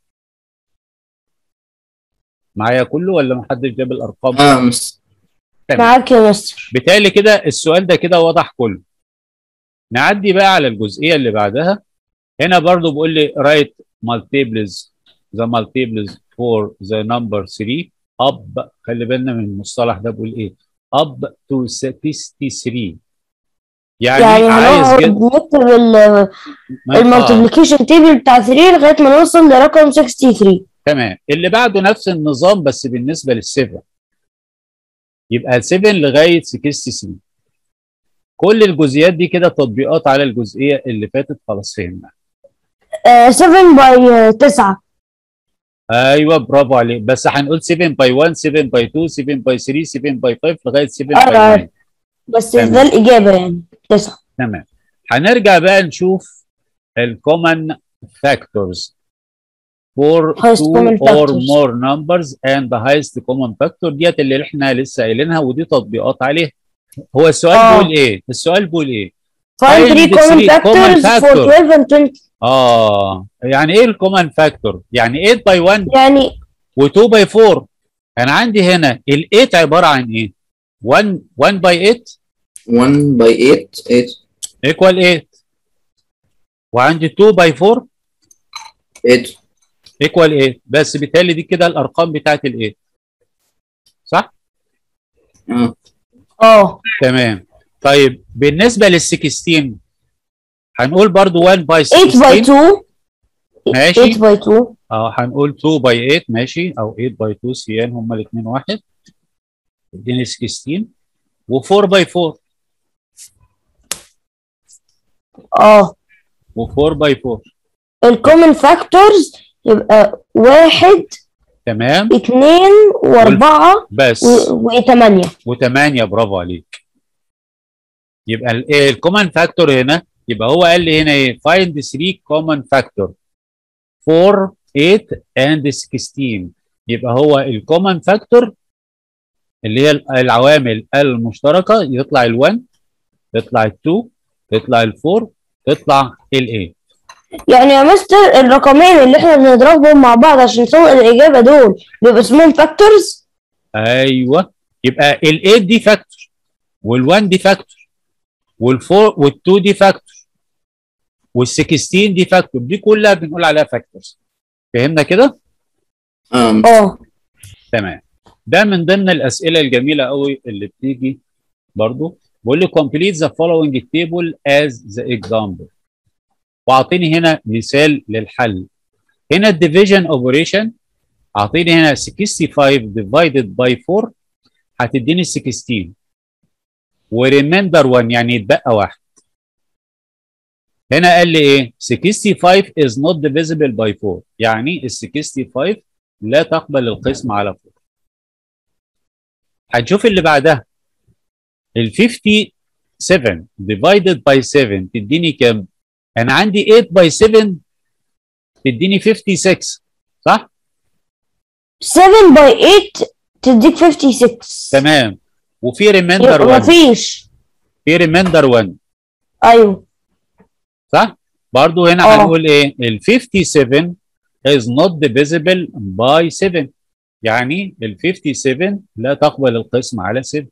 معايا كله ولا محدش جاب الارقام؟
اه مس
معاك يا مستر
بالتالي كده السؤال ده كده واضح كله. نعدي بقى على الجزئيه اللي بعدها هنا برضو بيقول لي write multiples the multiples for the number 3 up خلي بالنا من المصطلح ده بيقول ايه؟ up to 63 يعني,
يعني
عايز
هنقعد
جد
نكتب ال-
ما- آه.
المالتيبليكيشن تيبل بتاع 3 لغايه ما نوصل لرقم 63
تمام اللي بعده نفس النظام بس بالنسبه للسيفن يبقى 7 لغايه 63 كل الجزئيات دي كده تطبيقات على الجزئيه اللي فاتت خلاص فهمنا
آه 7 باي 9
ايوه برافو عليك بس هنقول 7 باي 1 7 باي 2 7 باي 3 7 باي 5 لغايه 7 باي
آه،
9
بس
تمام.
ده الإجابة يعني 9
تمام هنرجع بقى نشوف الكومن فاكتورز for
Highest
two
common
or
factors.
more numbers and the highest common factor ديت اللي احنا لسه قايلينها ودي تطبيقات عليها هو السؤال
آه.
بيقول ايه؟ السؤال بيقول ايه؟
find
Find
3
the
common
three common
factors for
factor.
12 and 20
اه يعني ايه الكومن فاكتور؟ يعني 8 باي 1
يعني
و2 باي 4 انا عندي هنا ال 8 عباره عن ايه؟ 1 1 باي 8
1 by 8 8
ايكوال 8 وعندي 2 باي 4
8
ايكوال 8 بس بالتالي دي كده الارقام بتاعت ال 8 صح؟
اه
اه
تمام طيب بالنسبه لل 16 هنقول برضو 1 باي
8 باي
16
2
ماشي
8 باي 2
اه هنقول 2 باي 8 ماشي او 8 باي 2 سيان هما الاثنين واحد اديني 16 و4 باي 4
اه
و4 باي 4
الكومن فاكتورز يبقى واحد
تمام
اتنين واربعة
بس
وثمانية
و8 برافو عليك يبقى الايه الكومن فاكتور هنا يبقى هو قال لي هنا ايه find 3 common factor 4 8 and 16 يبقى هو الكومن فاكتور اللي هي العوامل المشتركه يطلع ال1 يطلع ال2 يطلع ال4 يطلع ال8
يعني يا مستر الرقمين اللي احنا بنضربهم مع بعض عشان نسوي الإجابة دول بيبقى اسمهم فاكتورز
ايوه يبقى ال8 دي فاكتور وال1 دي فاكتور وال4 وال2 دي فاكتور وال16 دي فاكتور دي كلها بنقول عليها فاكتورز فهمنا كده
اه
اه
تمام ده من ضمن الاسئله الجميله قوي اللي بتيجي برضو بقول لي complete the following table as the example واعطيني هنا مثال للحل هنا الديفيجن اوبريشن اعطيني هنا 65 divided by 4 هتديني 16 وريميندر 1 يعني يتبقى واحد هنا قال لي ايه 65 is not divisible by 4 يعني ال 65 لا تقبل القسم على 4 هنشوف اللي بعدها ال 57 divided by 7 تديني كام؟ انا عندي 8 by 7 تديني 56 صح؟
7 باي 8 تديك 56
تمام وفي ريميندر
يبقى
1
مفيش
في ريميندر 1
ايوه
صح؟ برضو هنا
آه.
هنقول ايه؟ ال 57 is not divisible by 7 يعني ال 57 لا تقبل القسم على 7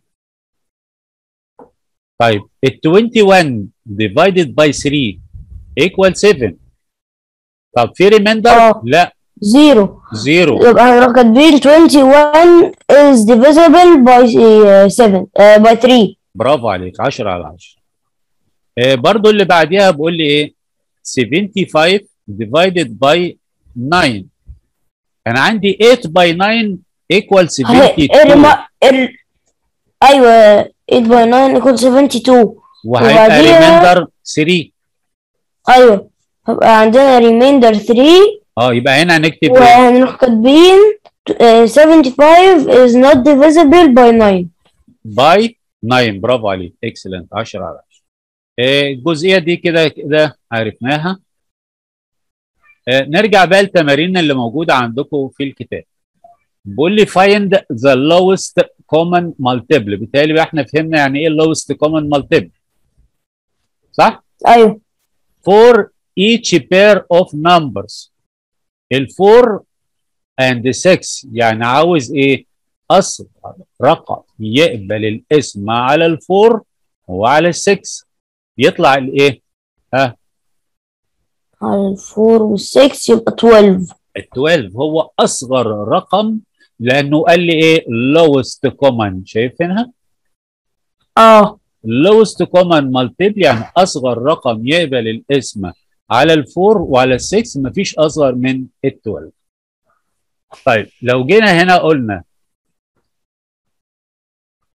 طيب ال 21 divided by 3 equal 7 طب في ريميندر؟
آه.
لا
زيرو
زيرو
يبقى هنروح كاتبين 21 is divisible by 7 uh, by 3
برافو عليك 10 على 10 آه برضو اللي بعديها بقول لي ايه 75 divided by 9 انا عندي 8 by 9 equal 72
الرما... ال... ايوه 8 by 9 equal 72
وهيبقى
وبعديها-
ريميندر 3
ايوه هيبقى عندنا remainder 3
اه يبقى هنا هنكتب ايه
وهنروح كاتبين uh, 75 is not divisible by 9
باي 9 برافو عليك اكسلنت 10 على 10 آه، الجزئيه دي كده كده عرفناها آه، نرجع بقى للتمارين اللي موجوده عندكم في الكتاب بيقول لي find the lowest common multiple بالتالي بقى احنا فهمنا يعني ايه lowest common multiple صح
ايوه
for each pair of numbers ال 4 and 6 يعني عاوز ايه اصغر رقم يقبل الاسم على ال 4 وعلى ال 6 يطلع الايه ها
على ال 4 وال 6 يبقى 12
ال 12 هو اصغر رقم لانه قال لي ايه lowest common شايفينها
اه
lowest common multiple يعني اصغر رقم يقبل الاسم على ال 4 وعلى ال 6 مفيش اصغر من ال 12 طيب لو جينا هنا قلنا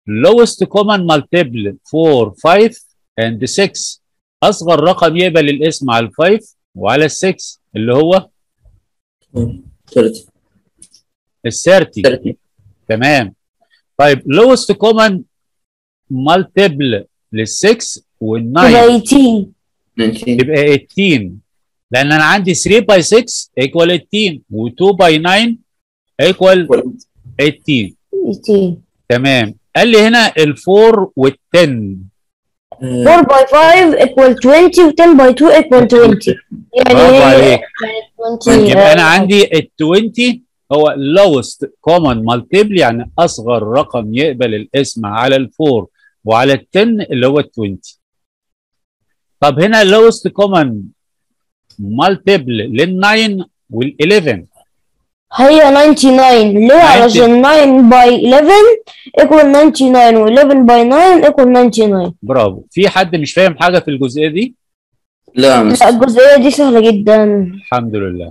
lowest common multiple for 5 and 6 اصغر رقم يقبل الاسم على ال 5 وعلى ال 6 اللي هو
30
ال 30
30
تمام طيب lowest common multiple لل 6 وال 9
يبقى 18
19
يبقى 18 لان انا عندي 3 باي 6 equal 18 و2 باي 9 equal 18
18
تمام قال لي هنا ال 4 وال 10
4 by 5 equal 20 و 10 by 2 equal 20 يعني
برافو
هي
عليك
20
يبقى انا عندي ال 20 هو lowest common multiple يعني اصغر رقم يقبل الاسم على ال 4 وعلى ال 10 اللي هو ال 20 طب هنا lowest common multiple لل 9 وال 11
هي 99 ليه علشان 9 by 11 equal 99 و 11 by 9 equal 99
برافو في حد مش فاهم حاجه في الجزئيه دي
لا
لا
مش
الجزئية دي سهلة جدا
الحمد لله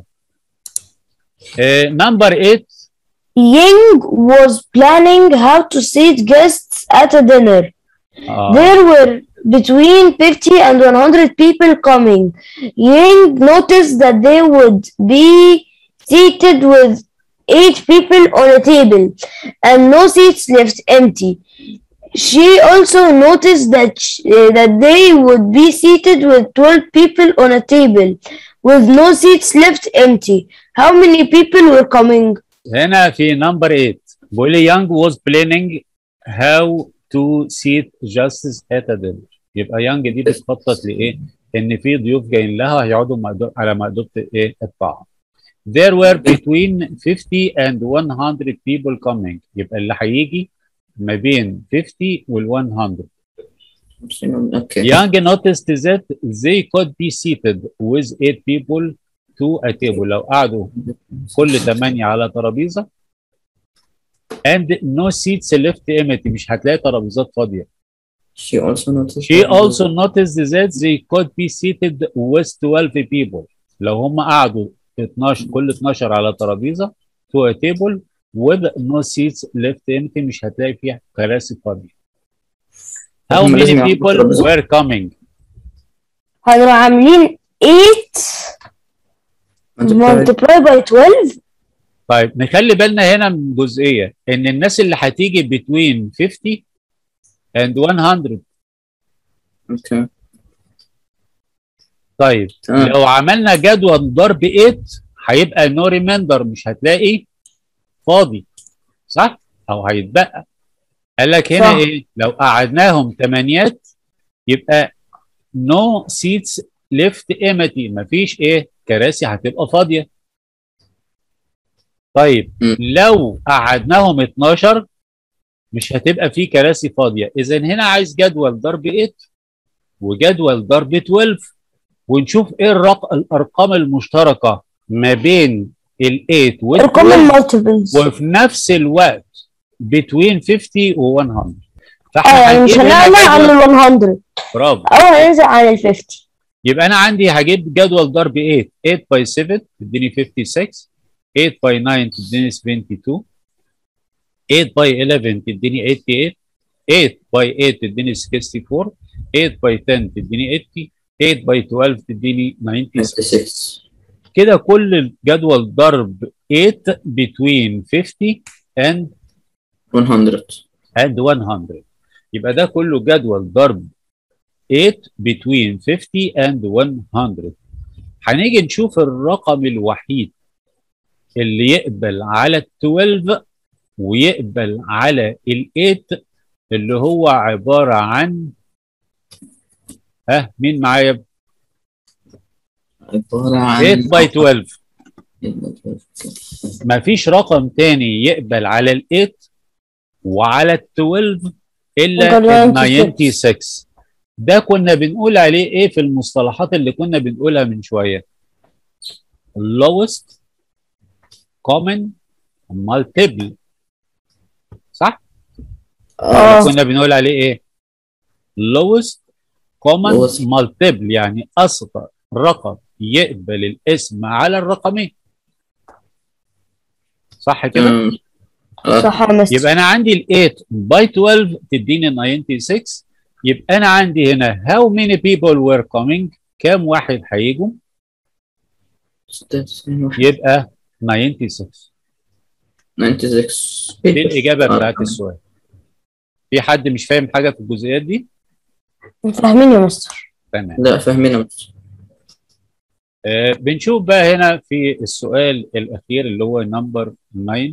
نمبر 8
Ying was planning how to seat guests at a dinner.
آه.
There were between 50 and 100 people coming. Ying noticed that they would be seated with eight people on a table and no seats left empty. She also noticed that sh- uh, that they would be seated with 12 people on a table with no seats left empty. How many people were coming?
هنا في نمبر 8 بيقول لي يانج was planning how to seat justice at a dinner يبقى يانج دي بتخطط لايه؟ ان في ضيوف جايين لها هيقعدوا مأدو- على مأدبة ايه؟ الطعام. There were between 50 and 100 people coming يبقى اللي هيجي ما بين 50 وال 100.
اوكي
Young noticed that they could be seated with eight people to a table لو قعدوا كل ثمانية على ترابيزة and no seats left empty مش هتلاقي ترابيزات فاضية.
She also noticed
She also noticed that they could be seated with 12 people لو هم قعدوا 12 كل 12 على ترابيزة to a table with no seats left empty مش هتلاقي فيها كراسي فاضية. How
هم
many
لازم يقعدوا
people
ترابيزة.
were coming؟
هنروح عاملين 8
multiplied
multiply by 12
طيب نخلي بالنا هنا من جزئيه ان الناس اللي هتيجي between 50 and 100
اوكي
طيب
تمام
لو عملنا جدول ضرب 8 هيبقى نو ريمايندر مش هتلاقي فاضي صح؟ او هيتبقى قال لك هنا
صح.
ايه؟ لو قعدناهم تمانيات يبقى نو سيتس ليفت ايمتي مفيش ايه؟ كراسي هتبقى فاضيه طيب
م.
لو قعدناهم 12 مش هتبقى في كراسي فاضيه اذا هنا عايز جدول ضرب 8 وجدول ضرب 12 ونشوف ايه الرق... الارقام المشتركه ما بين ال 8 وال
ارقام
12
المالتيبلز
وفي نفس الوقت between 50 و 100
اه
فاحنا
يعني مش
هنجيب هنا
هنعلى عن
جدول-
ال 100
برافو
او هننزل عن ال 50
يبقى انا عندي هجيب جدول ضرب 8 8 باي 7 تديني 56 8 باي 9 تديني 72 8 باي 11 تديني 88 8 باي 8 تديني 64 8 باي 10 تديني 80 8 باي 12 تديني 96
96
كده كل جدول ضرب 8 between 50 and
100
and 100 يبقى ده كله جدول ضرب 8 between 50 and 100 هنيجي نشوف الرقم الوحيد اللي يقبل على ال 12 ويقبل على ال 8 اللي هو عبارة عن ها مين معايا
عبارة عن
8 باي 12
12
مفيش رقم تاني يقبل على ال 8 وعلى ال 12 الا ال 96 ده كنا بنقول عليه ايه في المصطلحات اللي كنا بنقولها من شويه lowest common multiple صح؟
اه
كنا بنقول عليه ايه؟ lowest common
Lowest.
multiple يعني اصغر رقم يقبل الاسم على الرقمين صح كده؟
تمام اه
صح يا مستر
يبقى انا عندي ال 8 باي 12 تديني 96 يبقى انا عندي هنا how many people were coming كام واحد هيجوا
ستة وتسعين واحد.
يبقى 96
96
دي الاجابه
آه.
بتاعت السؤال في حد مش فاهم حاجه في الجزئيات دي
فاهمين يا مستر
تمام
لا فاهمين يا مستر.
آه بنشوف بقى هنا في السؤال الاخير اللي هو نمبر 9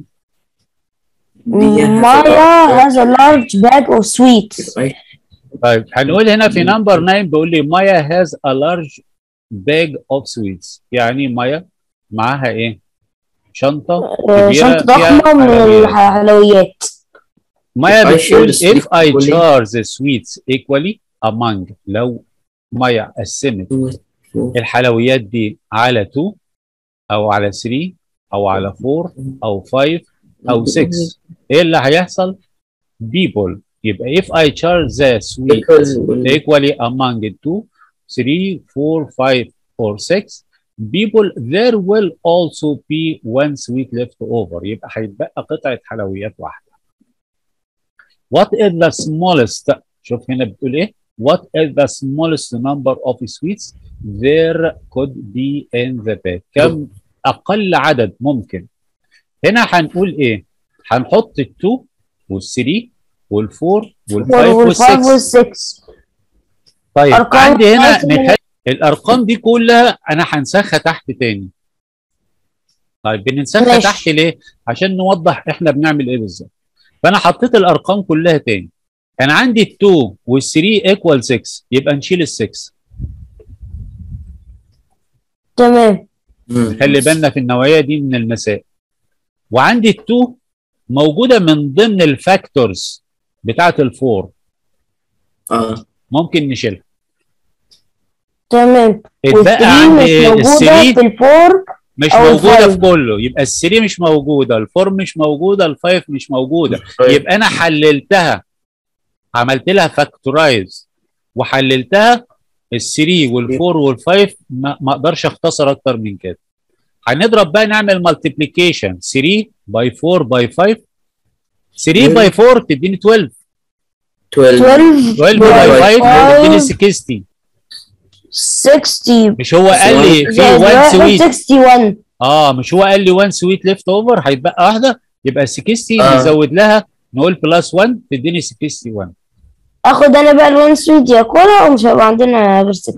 Maya has a large bag of sweets
طيب هنقول هنا في نمبر 9 بيقول لي مايا هاز ا لارج باج اوف سويتس يعني مايا معاها ايه؟ شنطه
آه،
كبيرة
شنطة
فيها
ضخمة من
حلويات.
الحلويات
مايا
If I share
بتقول
the sweets
if I
equally-
charge the sweets equally among لو مايا قسمت الحلويات دي على 2 او على 3 او على 4 او 5 او 6 ايه اللي هيحصل؟ people يبقى if I charge the sweets equally among 2 3 4 5 or 6 people there will also be one sweet left over يبقى هيتبقى قطعة حلويات واحدة what is the smallest شوف هنا بتقول ايه what is the smallest number of sweets there could be in the bag كم اقل عدد ممكن هنا هنقول ايه هنحط ال2 وال3 وال4 وال5
والفايف
وال6
والسكس
طيب
أرقام
عندي هنا
خمسة.
نخلي الارقام دي كلها انا هنسخها تحت تاني طيب بننسخها
ماشي.
تحت ليه عشان نوضح احنا بنعمل ايه بالظبط فانا حطيت الارقام كلها تاني كان عندي ال2 وال3 ايكوال 6 يبقى نشيل ال6
تمام
خلي بالنا في النوعيه دي من المسائل وعندي ال2 موجوده من ضمن الفاكتورز بتاعه الفور
اه
ممكن نشيلها
تمام
اتبقى
والثري مش
عندي
موجودة
ال3
في الفور
مش
أو
موجوده
الفايف.
في كله يبقى الثري مش موجوده الفور مش موجوده الفايف مش موجوده يبقى انا حللتها عملت لها فاكتورايز وحللتها الثري والفور والفايف ما ما اقدرش اختصر اكتر من كده هنضرب بقى نعمل مالتيبليكيشن 3 باي 4 باي 5 3 باي 4 تديني 12
12
12
12
باي
باي 5
five.
تديني 60
60
مش هو قال لي في
زائد
1
واحد،
سويت
61
اه مش هو قال لي 1 سويت ليفت اوفر هيتبقى واحده يبقى 60
آه.
نزود لها نقول بلس 1 تديني 61
اخد انا بقى الوان سويت ياكلها ومش هيبقى عندنا غير 60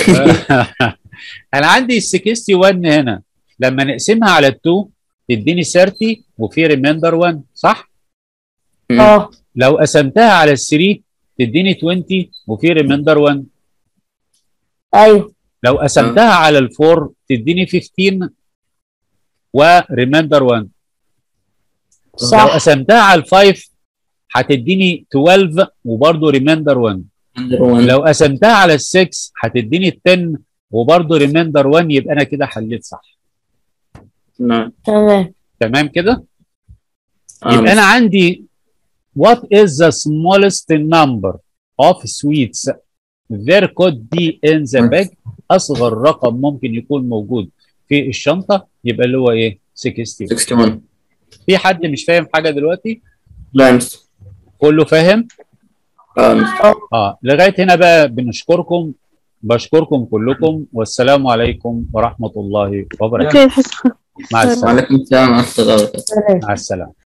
انا عندي ال 61 هنا لما نقسمها على ال 2 تديني 30 وفي ريميندر 1 صح؟
اه
لو قسمتها على ال 3 تديني 20 وفي ريميندر 1
ايوه
لو قسمتها على ال 4 تديني 15 وريميندر 1 لو
صح
قسمتها على ال 5 هتديني 12 وبرضه ريميندر 1 لو قسمتها على ال 6 هتديني 10 وبرضه ريميندر 1 يبقى انا كده حليت صح
نعم
تمام
تمام كده؟
آه،
يبقى انا عندي what is the smallest number of sweets there could be in the bag اصغر رقم ممكن يكون موجود في الشنطه يبقى اللي هو ايه 60
61
في حد مش فاهم حاجه دلوقتي
لا يا مستر
كله فاهم
اه يا مستر
اه لغايه هنا بقى بنشكركم بشكركم كلكم والسلام عليكم ورحمه الله وبركاته
اوكي حصة
مع السلامه
وعليكم السلام ورحمة الله وبركاته
تمام
مع السلامه